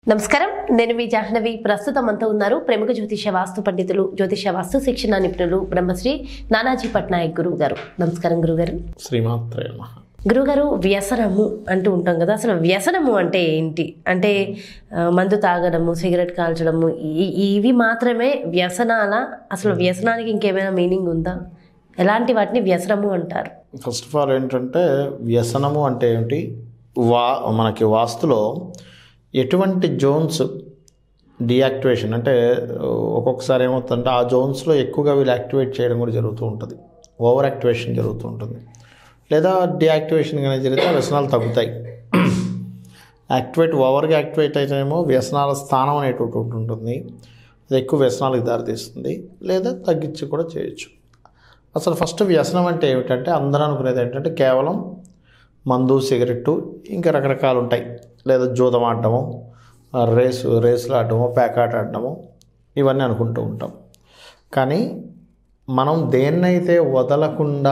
నమస్కారం నేను మీ జాహ్నవి ప్రస్తుతం అంతా ఉన్నారు ప్రముఖ జ్యోతిష వాస్తు పండితులు జ్యోతిష వాస్తు శిక్షణ నిపుణులు బ్రహ్మశ్రీ నానాజీ పట్నాయక్ గురువు గారు నమస్కారం గురుగారు శ్రీమాత్రే నమః గురుగారు వ్యసనము అంటూ ఉంటాం కదా అసలు వ్యసనము అంటే ఏంటి అంటే ఆ, మందు తాగడము సిగరెట్ కాల్చడము ఈ- ఇవి మాత్రమే వ్యసనాల అసలు వ్యసనానికి ఇంకేమైనా మీనింగ్ ఉందా ఎలాంటి వాటిని వ్యసనము అంటారు ఫస్ట్ ఆఫ్ ఆల్ ఏంటంటే వ్యసనము అంటే ఏంటి వా మనకి వాస్తులో ఎటువంటి జోన్స్ డియాక్టివేషన్ అంటే ఒక్కొక్కసారి ఏమవుతుందంటే ఆ జోన్స్లో ఎక్కువగా వీళ్ళు యాక్టివేట్ చేయడం కూడా జరుగుతూ ఉంటుంది ఓవర్ యాక్టివేషన్ జరుగుతూ ఉంటుంది లేదా డియాక్టివేషన్ కానీ జరిగితే ఆ వ్యసనాలు తగ్గుతాయి యాక్టివేట్ ఓవర్గా యాక్టివేట్ అయితేనేమో వ్యసనాల స్థానం అనేటువంటి ఒకటి ఉంటుంది అది ఎక్కువ వ్యసనాలకు దారితీస్తుంది లేదా తగ్గించి కూడా చేయొచ్చు అసలు ఫస్ట్ వ్యసనం అంటే ఏమిటంటే అందరూ అనుకునేది ఏంటంటే కేవలం మందు సిగరెట్టు ఇంకా రకరకాలు ఉంటాయి లేదా జూదం ఆడటము ఆ రేసు రేసులు ఆడటము పేకాట ఆడటము ఇవన్నీ అనుకుంటూ ఉంటాం కానీ మనం దేన్నైతే వదలకుండా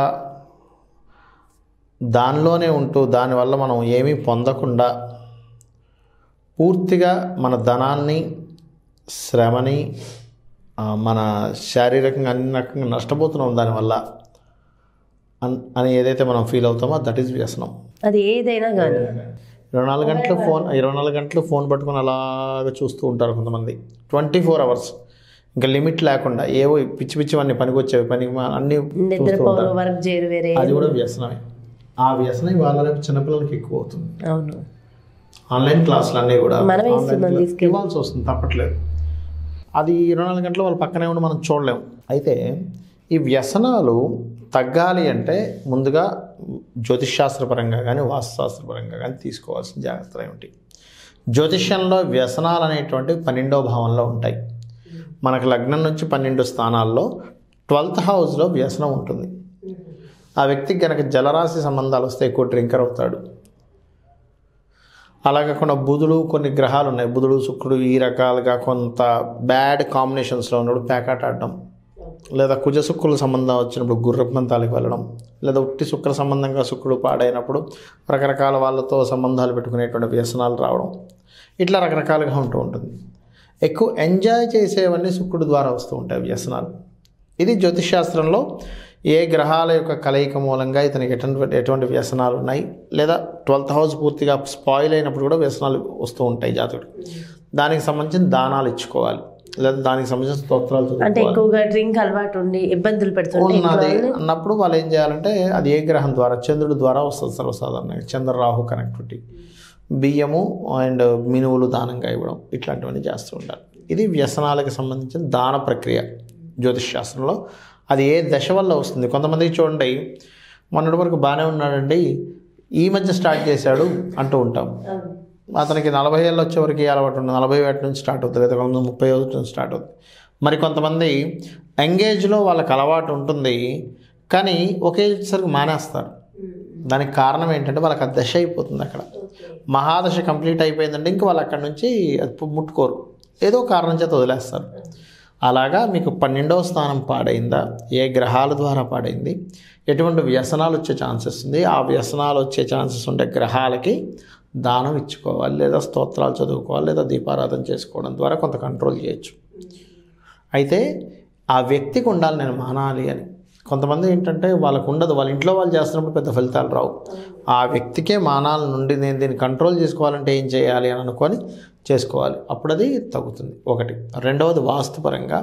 దానిలోనే ఉంటూ దానివల్ల మనం ఏమీ పొందకుండా పూర్తిగా మన ధనాన్ని శ్రమని ఆ, మన శారీరకంగా అన్ని రకంగా నష్టపోతున్నాం దానివల్ల అన్- అని ఏదైతే మనం ఫీల్ అవుతామో దట్ ఈస్ వ్యసనం అది ఏదైనా కానీ ఇరవై నాలుగు గంటలు ఫోన్ ఇరవై నాలుగు గంటలు ఫోన్ పట్టుకొని అలాగ చూస్తూ ఉంటారు కొంతమంది ట్వంటీ ఫోర్ అవర్స్ ఇంకా లిమిట్ లేకుండా ఏవో పిచ్చి పిచ్చివన్నీ పనికి వచ్చేవి పనికి మా- అన్నీ చూస్తూ నిద్రపోరు ఉంటారు వర్క్ చేయరు వేరే అది కూడా వ్యసనమే ఆ వ్యసనం ఇవాళ రేపు చిన్నపిల్లలకి ఎక్కువ అవుతుంది అవును ఆన్లైన్ క్లాసులు అన్నీ కూడా మనమే ఆన్లైన్ ఇస్తున్నాం క్లా- తీసుకెళ్ళి. ఇవ్వాల్సి వస్తుంది తప్పట్లేదు అది ఇరవై నాలుగు గంటలు వాళ్ళ పక్కనే ఉండి మనం చూడలేము అయితే ఈ వ్యసనాలు తగ్గాలి అంటే ముందుగా జ్యోతిష్శాస్త్రపరంగా కానీ వాస్తుశాస్త్రపరంగా కానీ తీసుకోవాల్సిన జాగ్రత్తలు ఏమిటి జ్యోతిష్యంలో వ్యసనాలు అనేటువంటి పన్నెండో భావంలో ఉంటాయి మనకు లగ్నం నుంచి పన్నెండు స్థానాల్లో ట్వెల్త్ హౌస్లో వ్యసనం ఉంటుంది ఆ వ్యక్తికి కనుక జలరాశి సంబంధాలు వస్తే ఎక్కువ డ్రింకర్ అవుతాడు అలా కాకుండా బుధుడు కొన్ని గ్రహాలు ఉన్నాయి బుధుడు శుక్రుడు ఈ రకాలుగా కొంత బ్యాడ్ కాంబినేషన్స్లో ఉన్నప్పుడు ప్యాకాట్ ఆడడం లేదా కుజ శుక్రుల సంబంధం వచ్చినప్పుడు గుర్రపు మంతాలకు వెళ్ళడం లేదా ఉట్టి శుక్ర సంబంధంగా శుక్రుడు పాడైనప్పుడు రకరకాల వాళ్ళతో సంబంధాలు పెట్టుకునేటువంటి వ్యసనాలు రావడం ఇట్లా రకరకాలుగా ఉంటూ ఉంటుంది ఎక్కువ ఎంజాయ్ చేసేవన్నీ శుక్రుడు ద్వారా వస్తూ ఉంటాయి వ్యసనాలు ఇది జ్యోతిష్ శాస్త్రంలో ఏ గ్రహాల యొక్క కలయిక మూలంగా ఇతనికి ఎటువంటి ఎటువంటి వ్యసనాలు ఉన్నాయి లేదా ట్వెల్త్ హౌస్ పూర్తిగా స్పాయిల్ అయినప్పుడు కూడా వ్యసనాలు వస్తూ ఉంటాయి జాతకుడు దానికి సంబంధించిన దానాలు ఇచ్చుకోవాలి లేదా దానికి సంబంధించిన స్తోత్రాలు అంటే చదువుకోవాలి ఎక్కువగా డ్రింక్ అలవాటు ఉండి ఇబ్బందులు పెడుతుంటే ఇంట్లో ఉన్నది వాళ్ళని అన్నప్పుడు వాళ్ళు ఏం చేయాలంటే అది ఏ గ్రహం ద్వారా చంద్రుడి ద్వారా వస్తుంది సర్వసాధారణంగా చంద్ర రాహు కనెక్టివిటీ బియ్యము అండ్ మినువులు దానంగా ఇవ్వడం ఇట్లాంటివన్నీ చేస్తూ ఉండాలి ఇది వ్యసనాలకు సంబంధించిన దాన ప్రక్రియ జ్యోతిష్ శాస్త్రంలో అది ఏ దశ వల్ల వస్తుంది కొంతమందికి చూడండి మొన్నటి వరకు బాగానే ఉన్నాడండి ఈ మధ్య స్టార్ట్ చేశాడు అంటూ ఉంటాం అతనికి నలభై ఏళ్ళు వచ్చే వరకు ఈ అలవాటు ఉంటుంది నలభై ఏటి నుంచి స్టార్ట్ అవుతుంది లేదా కొంతమంది ముప్పై ఏళ్ళ నుంచి స్టార్ట్ అవుతుంది మరి కొంతమంది ఎంగేజ్లో వాళ్ళకి అలవాటు ఉంటుంది కానీ ఒకే సరికి మానేస్తారు దానికి కారణం ఏంటంటే వాళ్ళకి ఆ దశ అయిపోతుంది అక్కడ మహాదశ కంప్లీట్ అయిపోయిందంటే ఇంక వాళ్ళు అక్కడి నుంచి అది పు- ముట్టుకోరు ఏదో కారణం చేత వదిలేస్తారు అలాగా మీకు పన్నెండవ స్థానం పాడైందా ఏ గ్రహాల ద్వారా పాడైంది ఎటువంటి వ్యసనాలు వచ్చే ఛాన్సెస్ ఉంది ఆ వ్యసనాలు వచ్చే ఛాన్సెస్ ఉండే గ్రహాలకి దానం ఇచ్చుకోవాలి లేదా స్తోత్రాలు చదువుకోవాలి లేదా దీపారాధన చేసుకోవడం ద్వారా కొంత కంట్రోల్ చేయొచ్చు అయితే ఆ వ్యక్తికి ఉండాలి నేను మానాలి అని కొంతమంది ఏంటంటే వాళ్ళకు ఉండదు వాళ్ళ ఇంట్లో వాళ్ళు చేస్తున్నప్పుడు పెద్ద ఫలితాలు రావు ఆ వ్యక్తికే మానాల నుండి నేను దీన్ని కంట్రోల్ చేసుకోవాలంటే ఏం చేయాలి అని అనుకొని చేసుకోవాలి అప్పుడు అది తగ్గుతుంది ఒకటి రెండవది వాస్తుపరంగా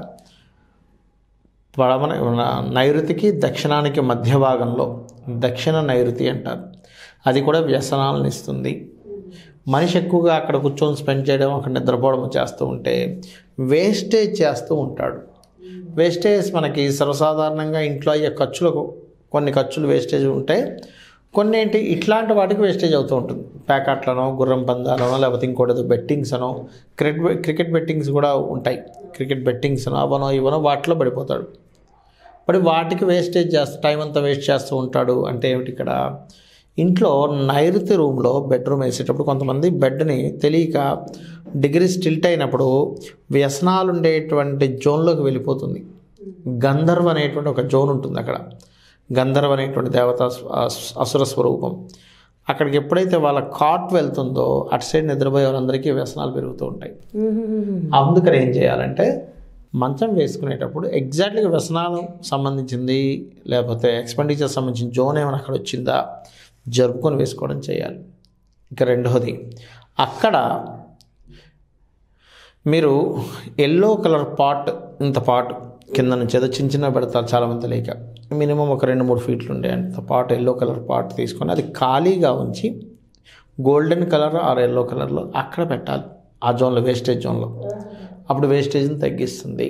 పడమన నైరుతికి దక్షిణానికి మధ్య భాగంలో దక్షిణ నైరుతి అంటారు అది కూడా వ్యసనాలను ఇస్తుంది మనిషి ఎక్కువగా అక్కడ కూర్చొని స్పెండ్ చేయడం అక్కడ నిద్రపోవడం చేస్తూ ఉంటే వేస్టేజ్ చేస్తూ ఉంటాడు వేస్టేజ్ మనకి సర్వసాధారణంగా ఇంట్లో అయ్యే ఖర్చులకు కొన్ని ఖర్చులు వేస్టేజ్ ఉంటే కొన్ని ఏంటి ఇట్లాంటి వాటికి వేస్టేజ్ అవుతూ ఉంటుంది ప్యాకెట్లనో గుర్రం పందాలనో లేకపోతే ఇంకోటి ఏదో బెట్టింగ్స్ అనో క్రికెట్ క్రికెట్ బెట్టింగ్స్ కూడా ఉంటాయి క్రికెట్ బెట్టింగ్స్ అనో అవనో ఇవనో వాటిలో పడిపోతాడు మరి వాటికి వేస్టేజ్ చేస్తా టైం అంతా వేస్ట్ చేస్తూ ఉంటాడు అంటే ఏమిటి ఇక్కడ ఇంట్లో నైరుతి రూమ్లో బెడ్రూమ్ వేసేటప్పుడు కొంతమంది బెడ్ని తెలియక డిగ్రీ స్టిల్ట్ అయినప్పుడు వ్యసనాలు ఉండేటువంటి జోన్లోకి వెళ్ళిపోతుంది గంధర్వ్ అనేటువంటి ఒక జోన్ ఉంటుంది అక్కడ గంధర్వ్ అనేటువంటి దేవత అసుర స్వరూపం అక్కడికి ఎప్పుడైతే వాళ్ళ కాట్ వెళ్తుందో అటు సైడ్ నిద్రపోయే వాళ్ళందరికీ వ్యసనాలు పెరుగుతూ ఉంటాయి అందుకని ఏం చేయాలంటే మంచం వేసుకునేటప్పుడు ఎగ్జాక్ట్గా వ్యసనాలు సంబంధించింది లేకపోతే ఎక్స్పెండిచర్ సంబంధించిన జోన్ ఏమైనా అక్కడ వచ్చిందా జరుపుకొని వేసుకోవడం చేయాలి ఇక రెండవది అక్కడ మీరు ఎల్లో కలర్ పాట్ ఇంత పాట్ కింద నుంచి ఏదో చిన్న చిన్న పెడతారు చాలామంది లేక మినిమం ఒక రెండు మూడు ఫీట్లు ఉండే అంత పాట్ ఎల్లో కలర్ పాట్ తీసుకొని అది ఖాళీగా ఉంచి గోల్డెన్ కలర్ ఆర్ ఎల్లో కలర్లో అక్కడ పెట్టాలి ఆ జోన్లో వేస్టేజ్ జోన్లో అప్పుడు వేస్టేజ్ని తగ్గిస్తుంది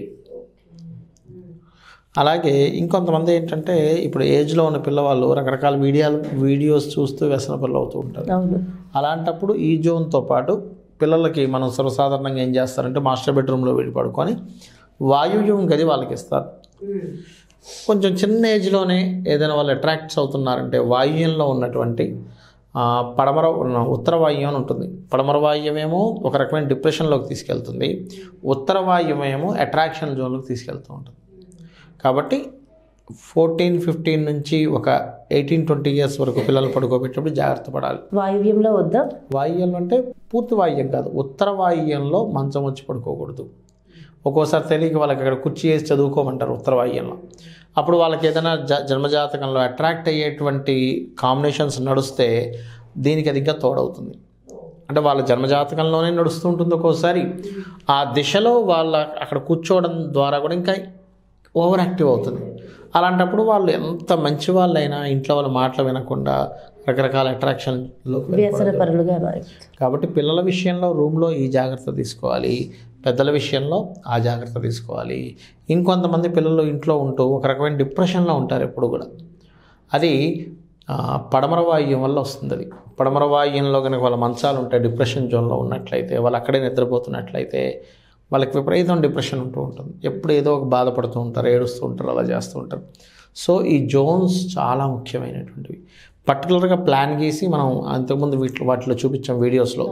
అలాగే ఇంకొంతమంది ఏంటంటే ఇప్పుడు ఏజ్లో ఉన్న పిల్లవాళ్ళు రకరకాల వీడియోలు వీడియోస్ చూస్తూ వ్యసన పిల్లలు అవుతూ ఉంటారు అవును అలాంటప్పుడు ఈ జోన్తో పాటు పిల్లలకి మనం సర్వసాధారణంగా ఏం చేస్తారంటే మాస్టర్ బెడ్రూమ్లో వెళ్ళి పడుకొని వాయువ్యం గది వాళ్ళకి ఇస్తారు కొంచెం చిన్న ఏజ్లోనే ఏదైనా వాళ్ళు అట్రాక్ట్స్ అవుతున్నారంటే వాయువ్యంలో ఉన్నటువంటి ఆ, పడమర ఉత్తర వాయువ్యం అని ఉంటుంది పడమర వాయువ్యమేమో ఒక రకమైన డిప్రెషన్లోకి తీసుకెళ్తుంది ఉత్తర వాయువ్యమేమో అట్రాక్షన్ జోన్లోకి తీసుకెళ్తూ ఉంటుంది కాబట్టి ఫోర్టీన్ ఫిఫ్టీన్ నుంచి ఒక ఎయిటీన్ ట్వంటీ ఇయర్స్ వరకు పిల్లలు పడుకోబెట్టేటప్పుడు జాగ్రత్త పడాలి వాయువ్యంలో వద్దా వాయువ్యం అంటే పూర్తి వాయువ్యం కాదు ఉత్తర వాయువ్యంలో మంచం వచ్చి పడుకోకూడదు ఒక్కోసారి తెలియక వాళ్ళకి అక్కడ కుర్చీ వేసి చదువుకోమంటారు ఉత్తర వాయువ్యంలో అప్పుడు వాళ్ళకి ఏదైనా జ జన్మజాతకంలో అట్రాక్ట్ అయ్యేటువంటి కాంబినేషన్స్ నడుస్తే దీనికి అది ఇంకా తోడవుతుంది అంటే వాళ్ళ జన్మజాతకంలోనే నడుస్తూ ఉంటుంది ఒక్కోసారి ఆ దిశలో వాళ్ళ అక్కడ కూర్చోవడం ద్వారా కూడా ఇంకా ఓవర్ యాక్టివ్ అవుతుంది అలాంటప్పుడు వాళ్ళు ఎంత మంచి వాళ్ళైనా ఇంట్లో వాళ్ళ మాటలు వినకుండా రకరకాల అట్రాక్షన్లోకి వ్యసన పరులుగా మారి కాబట్టి పిల్లల విషయంలో రూమ్లో ఈ జాగ్రత్త తీసుకోవాలి పెద్దల విషయంలో ఆ జాగ్రత్త తీసుకోవాలి ఇంకొంతమంది పిల్లలు ఇంట్లో ఉంటూ ఒక రకమైన డిప్రెషన్లో ఉంటారు ఎప్పుడు కూడా అది ఆ, పడమర వాయువ్యం వల్ల వస్తుంది అది పడమర వాయువ్యంలో కనుక వాళ్ళ మంచాలు ఉంటాయి డిప్రెషన్ జోన్లో ఉన్నట్లయితే వాళ్ళు అక్కడే నిద్రపోతున్నట్లయితే వాళ్ళకి విపరీతం డిప్రెషన్ ఉంటూ ఉంటుంది ఎప్పుడు ఏదో ఒక బాధపడుతూ ఉంటారు ఏడుస్తూ ఉంటారు అలా చేస్తూ ఉంటారు సో ఈ జోన్స్ చాలా ముఖ్యమైనటువంటివి పర్టికులర్గా ప్లాన్ గీసి మనం అంతకుముందు వీటిలో వాటిలో చూపించాం వీడియోస్లో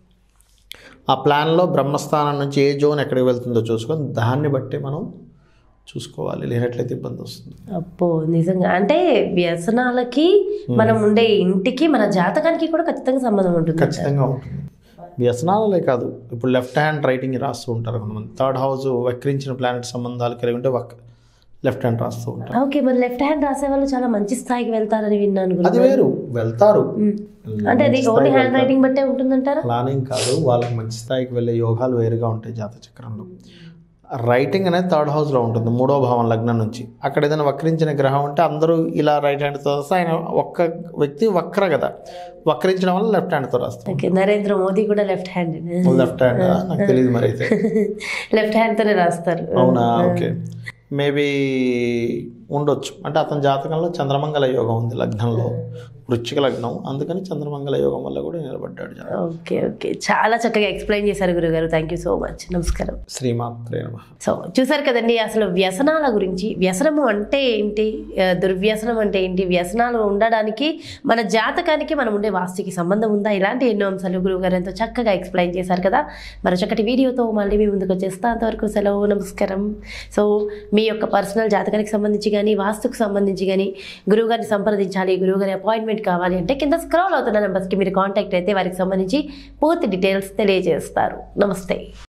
ఆ ప్లాన్లో బ్రహ్మస్థానం నుంచి ఏ జోన్ ఎక్కడికి వెళ్తుందో చూసుకొని దాన్ని బట్టి మనం చూసుకోవాలి లేనట్లయితే ఇబ్బంది వస్తుంది అప్పో నిజంగా అంటే వ్యసనాలకి మనం ఉండే ఇంటికి మన జాతకానికి కూడా ఖచ్చితంగా సంబంధం ఉంటుంది ఖచ్చితంగా ఉంటుంది వ్యసనాలే కాదు ఇప్పుడు లెఫ్ట్ హ్యాండ్ రైటింగ్ రాస్తూ ఉంటారు కొంతమంది థర్డ్ హౌస్ వక్రించిన ప్లానెట్ సంబంధాలు కలిగి ఉంటే వక్ లెఫ్ట్ హ్యాండ్ రాస్తూ ఉంటారు ఓకే మరి లెఫ్ట్ హ్యాండ్ రాసే వాళ్ళు చాలా మంచి స్థాయికి వెళ్తారని విన్నాను గురు. అది వేరు వెళ్తారు ఉమ్. అంటే అది ఓన్లీ హ్యాండ్ రైటింగ్ బట్టే ఉంటుందంటారా ప్లానింగ్ కాదు వాళ్ళకి మంచి స్థాయికి వెళ్ళే యోగాలు వేరుగా ఉంటాయి జాత చక్రంలో రైటింగ్ అనేది థర్డ్ హౌస్లో ఉంటుంది మూడో భావం లగ్నం నుంచి అక్కడ ఏదైనా వక్రించిన గ్రహం ఉంటే అందరూ ఇలా రైట్ హ్యాండ్తో రాస్తే ఆయన ఒక్క వ్యక్తి వక్ర కదా వక్రించడం వల్ల లెఫ్ట్ హ్యాండ్తో రాస్తాం ఓకే నరేంద్ర మోదీ కూడా లెఫ్ట్ హ్యాండ్ లెఫ్ట్ హ్యాండ్ నాకు తెలియదు మరి అయితే లెఫ్ట్ హ్యాండ్ తోనే రాస్తారు అవునా ఓకే మేబీ ఉండొచ్చు అంటే అతని జాతకంలో చంద్రమంగళ యోగం ఉంది లగ్నంలో వృశ్చిక లగ్నం అందుకని చంద్రమంగళ యోగం వల్ల కూడా నిలబడ్డాడు జనం. ఓకే ఓకే చాలా చక్కగా ఎక్స్ప్లెయిన్ చేశారు గురుగారు థ్యాంక్ యూ సో మచ్ నమస్కారం శ్రీమాత్రే నమ సో చూసారు కదండి అసలు వ్యసనాల గురించి వ్యసనము అంటే ఏంటి ఆ, దుర్వ్యసనం అంటే ఏంటి వ్యసనాలు ఉండడానికి మన జాతకానికి మనం ఉండే వాస్తుకి సంబంధం ఉందా ఇలాంటి ఎన్నో అంశాలు గురువు గారు ఎంతో చక్కగా ఎక్స్ప్లెయిన్ చేశారు కదా మరో చక్కటి వీడియోతో మళ్ళీ మీ ముందుకు వచ్చేస్తా అంతవరకు సెలవు నమస్కారం సో మీ యొక్క పర్సనల్ జాతకానికి సంబంధించి కానీ వాస్తుకు సంబంధించి కానీ గురువుగారిని సంప్రదించాలి గురువుగారి అపాయింట్మెంట్ కావాలి అంటే కింద స్క్రోల్ అవుతున్న నెంబర్స్కి మీరు కాంటాక్ట్ అయితే వారికి సంబంధించి పూర్తి డీటెయిల్స్ తెలియజేస్తారు నమస్తే